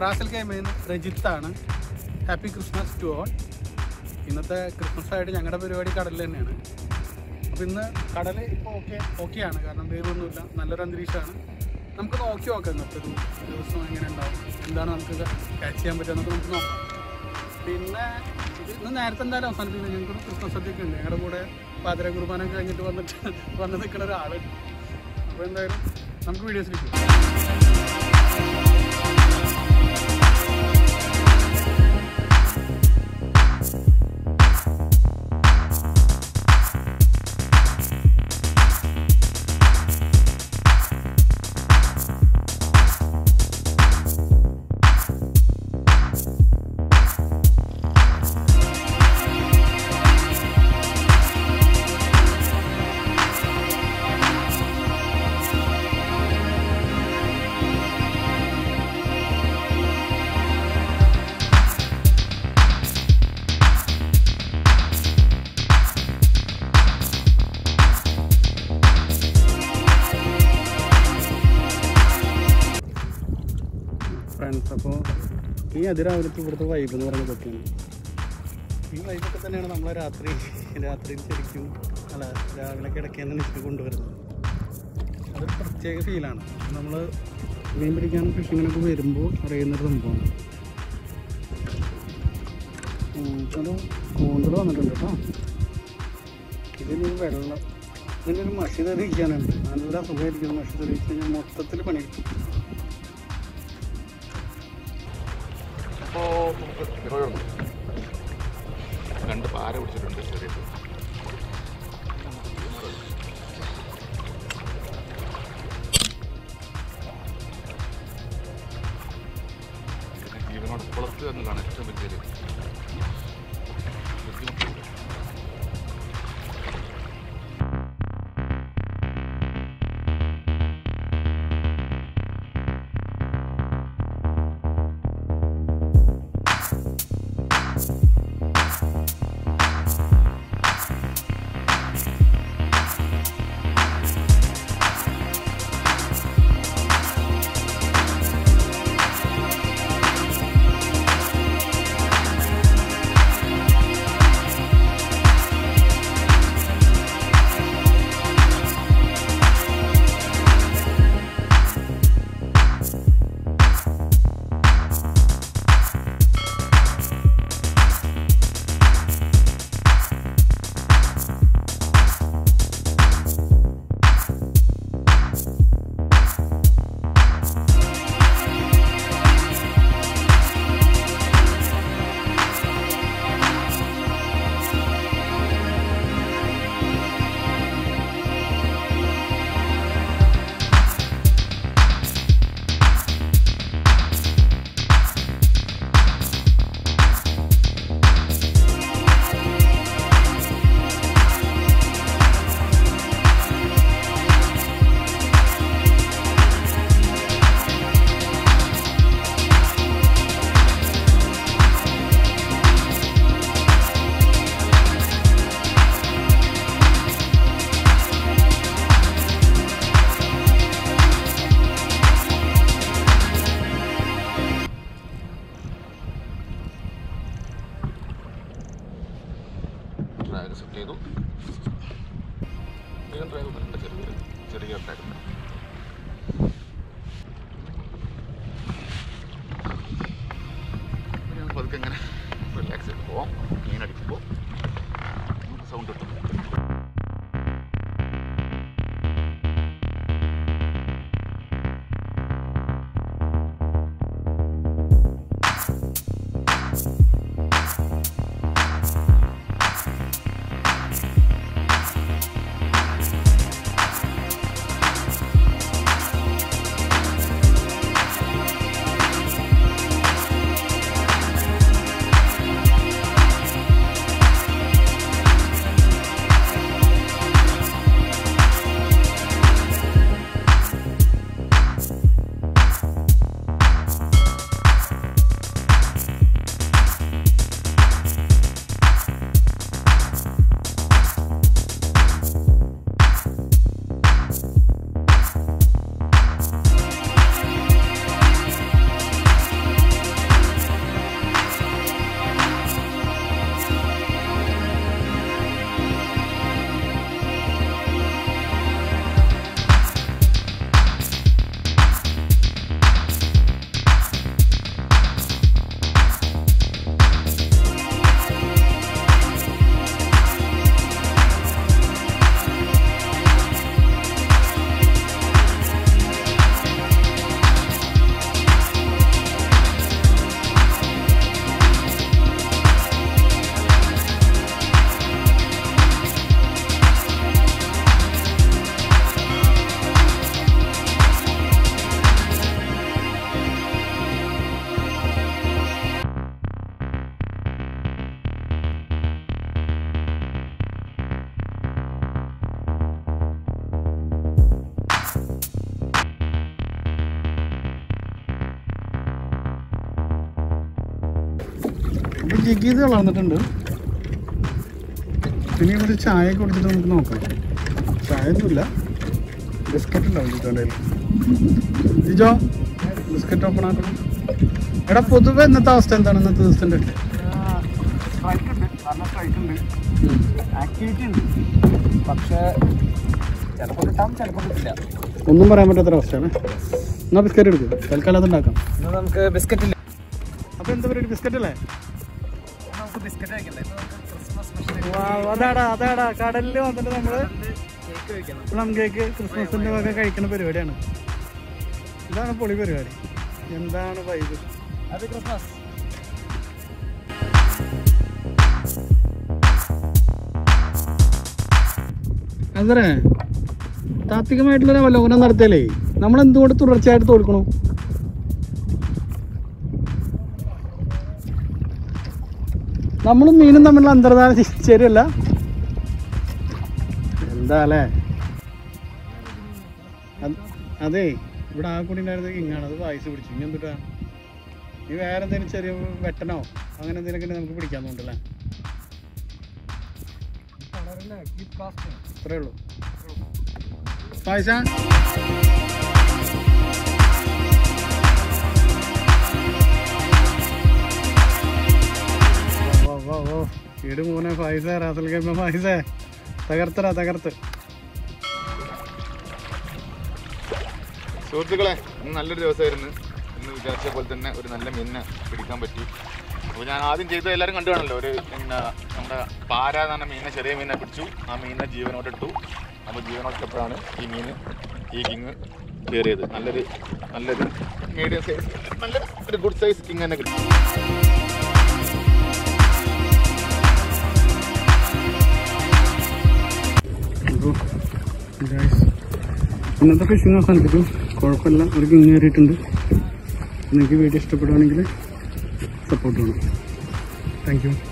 Ras al കൈമയിൽ രജിത്താണ് happy Christmas to all ഇന്നത്തെ ക്രിസ്മസ് ആയിട്ട് ഞങ്ങളുടെ പരിപാടി കടലിൽ തന്നെയാണ് അപ്പോൾ ഇന്ന് കടൽ ഇപ്പോൾ ഓക്കെ ഓക്കെയാണ് കാരണം വേറൊന്നുമില്ല നല്ലൊരു അന്തരീക്ഷമാണ് നമുക്ക് നോക്കി നോക്കാം ഇന്നത്തെ ഒരു ദിവസം എങ്ങനെ ഉണ്ടാവും എന്താണ് നമുക്ക് ക്യാച്ച് ചെയ്യാൻ പറ്റുക എന്നൊക്കെ നമുക്ക് നോക്കാം പിന്നെ ഇത് ഇന്ന് നേരത്തെ എന്തായാലും അവസാനിപ്പിക്കുന്നത് ഞങ്ങൾക്കൊരു ക്രിസ്മസ് സദ്യയൊക്കെ ഉണ്ട് ഞങ്ങളുടെ കൂടെ പാതിര കുർബാനൊക്കെ കഴിഞ്ഞിട്ട് വന്നിട്ട് വന്ന് നിൽക്കുന്ന ഒരാളുണ്ട് അപ്പോൾ എന്തായാലും നമുക്ക് വീഡിയോസിലേക്ക് പോകാം ഫ്രണ്ട്സ് അപ്പോൾ ഈ അതിരാവിലത്തെ ഇവിടുത്തെ വൈബ് എന്ന് പറയുന്നത് ഇതൊക്കെയാണ് ഈ വൈബൊക്കെ തന്നെയാണ് നമ്മളെ രാത്രി രാത്രിയിൽ ശരിക്കും അല്ല രാവിലെ കിടക്കാൻ നിശ്ചയം കൊണ്ടുവരുന്നത് അതൊരു പ്രത്യേക ഫീലാണ് നമ്മൾ മീൻ പിടിക്കാനും ഫിഷിങ്ങിനൊക്കെ വരുമ്പോൾ അറിയുന്നൊരു സംഭവമാണ് അത് കൂന്തൽ വന്നിട്ടുണ്ട് കേട്ടോ ഇതിന് വെള്ളം ഇതിൻ്റെ ഒരു മഷി തെറിയിക്കാനുണ്ട് നല്ല സുഖമായിരിക്കും മഷി തെറിയിച്ച് കഴിഞ്ഞാൽ മൊത്തത്തിൽ പണി കിട്ടും അപ്പോൾ ഇറങ്ങുന്നു രണ്ട് പാര പിടിച്ചിട്ടുണ്ട് ചെറിയ പിന്നെ ജീവനോട് പുറത്ത് എന്നതാണ് ഏറ്റവും വലിയൊരു ബുദ്ധിമുട്ട് ഡ്രാഗ് സെറ്റ് ചെയ്തു വേഗം ഡ്രാഗ് ഒന്നുണ്ട് ചെറിയ ചെറിയ ഡ്രാഗ് ഞാൻ പതുക്കെ ഇങ്ങനെ റിലാക്സ് ചെയ്ത് പോവാം മീൻ അടിക്കുമ്പോൾ സൗണ്ട് കിട്ടും Thank ഇത് ജിഗ് ചെയ്ത് വളർന്നിട്ടുണ്ട് പിന്നെ ഇവിടെ ചായ കൊടുത്തിട്ട് നമുക്ക് നോക്കാം ചായ ഒന്നുമില്ല ബിസ്ക്കറ്റ് ഉണ്ടാവും ജിജോൻ്റെ കയ്യിൽ ജിജോ ബിസ്ക്കറ്റ് ഓപ്പൺ ആക്കണം എടാ പൊതുവെ ഇന്നത്തെ അവസ്ഥ എന്താണ് ഇന്നത്തെ ദിവസത്തിൻ്റെ സ്ട്രൈക്ക് ഉണ്ട് നല്ല സ്ട്രൈക്ക് ഉണ്ട് ആക്ടിവിറ്റി ഉണ്ട് പക്ഷേ ചിലപ്പോൾ കിട്ടാം ചിലപ്പോൾ കിട്ടില്ല ഒന്നും പറയാൻ പറ്റാത്തൊരവസ്ഥയാണ് എന്നാൽ ബിസ്ക്കറ്റ് എടുക്കും തൽക്കാലം അതുണ്ടാക്കാം ഇന്ന് നമുക്ക് ബിസ്ക്കറ്റ് ഇല്ല അപ്പോൾ എന്താ പരിപാടി ബിസ്ക്കറ്റ് അല്ലേ നമുക്ക് ബിസ്ക്കറ്റ് കഴിക്കണ്ടേ ഇന്ന് നമുക്ക് ക്രിസ്മസ് സ്പെഷ്യൽ അതാടാ അതാടാ കടലിൽ വന്നിട്ട് നമ്മള് കേക്ക് കഴിക്കണം പ്ലം കേക്ക് ക്രിസ്മസിന്റെ വക കഴിക്കുന്ന പരിപാടിയാണ് ഇതാണ് പൊളി പരിപാടി എന്താണ് വൈബ് അത് ക്രിസ്മസ് അതേ താത്വികമായിട്ടുള്ള അവലോകനം നടത്തിയാലേ നമ്മൾ എന്തുകൊണ്ട് തുടർച്ചയായിട്ട് തോൽക്കണു നമ്മളും മീനും തമ്മിലുള്ള അന്തർധാര ശരിയല്ല എന്താ അല്ലേ അത്- അതെ ഇവിടെ ആ കൂടി ഉണ്ടായിരുന്ന കിങ്ങാണ് അത് വായിച്ച് പിടിച്ചു ഇനി എന്തുട്ടാ നീ വേറെ എന്തെങ്കിലും ചെറിയ വെട്ടനോ അങ്ങനെ എന്തെങ്കിലുമൊക്കെ നമുക്ക് പിടിക്കാൻ തോന്നുന്നുണ്ടല്ലേ അത്രേ ഉള്ളൂ പായസ ഈട് മൂന്നെ പായസ റാസൽ കഴിയുമ്പോ പായസ തകർത്തടാ തകർത്ത് സുഹൃത്തുക്കളെ ഇന്ന് നല്ലൊരു ദിവസമായിരുന്നു ഇന്ന് വിചാരിച്ച പോലെ തന്നെ ഒരു നല്ല മീനിനെ പിടിക്കാൻ പറ്റി അപ്പോൾ ഞാൻ ആദ്യം ചെയ്തത് എല്ലാവരും കണ്ടു കാണല്ലോ ഒരു പിന്നെ നമ്മുടെ പാര എന്ന് പറഞ്ഞ മീനിനെ ചെറിയ മീനിനെ പിടിച്ചു ആ മീനിനെ ജീവനോട്ട് ഇട്ടു അപ്പോൾ ജീവനോട്ടിട്ടപ്പോഴാണ് ഈ മീൻ ഈ കിങ് കയറിയത് നല്ലൊരു നല്ലൊരു മീഡിയം സൈസ് നല്ലൊരു ഒരു ഗുഡ് സൈസ് കിങ് തന്നെ കിട്ടി അപ്പോൾ ഗൈസ് ഇന്നത്തെ ഫിഷിങ് അവസാനിപ്പിച്ചു കുഴപ്പമില്ല ഒരു കിങ് കയറിയിട്ടുണ്ട് നിങ്ങൾക്ക് വീഡിയോ ഇഷ്ടപ്പെടുവാണെങ്കിൽ സപ്പോർട്ട് ചെയ്യണം താങ്ക് യു